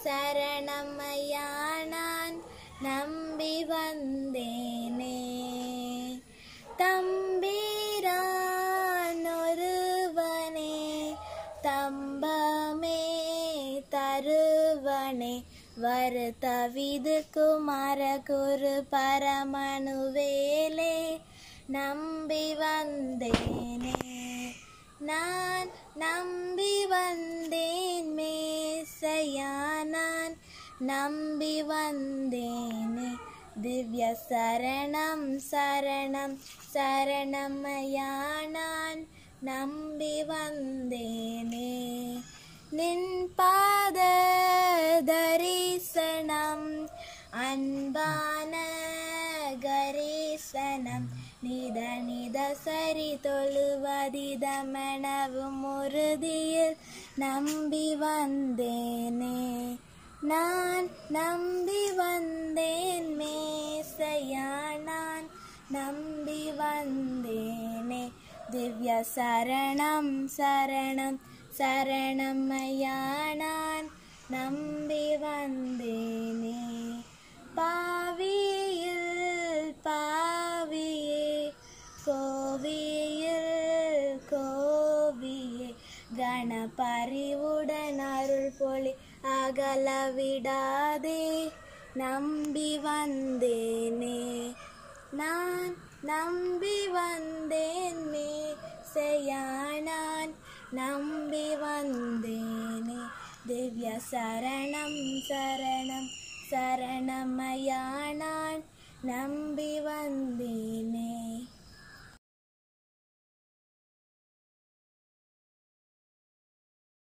சரணமையா நான் நம்பி வந்தேனே தம்பிரான் ஒருவனே தம்பமே தருவனே வருத்தவிது குமார குரு பரமனுவேலே நம்பி வந்தேனே நான் நம்பி வந்தேன் மேசையா நான் நம்பி வந்தேனே திவ்ய சரணம் சரணம் சரணமையா நான் நம்பி வந்தேனே நின் பாத தரிசனம் அன்பான கரீசனம் நித நித சரி தொழுவதிதமெனவும் உறுதியில் நம்பி வந்தேனே நான் நம்பி வந்தேன் மேசையா நான் நம்பி வந்தேனே திவ்ய சரணம் சரணம் சரணமையா நான் நம்பி வந்தேனே பாவியில் பாவியே கோவியில் கோவியே கணபறிவுடன் அருள் பொழி அகல விடாதே நம்பி வந்தேனே நான் நம்பி வந்தேன் மேசையா நான் நம்பி வந்தேனே திவ்ய சரணம் சரணம் சரணமையா நான் நம்பி வந்தேனே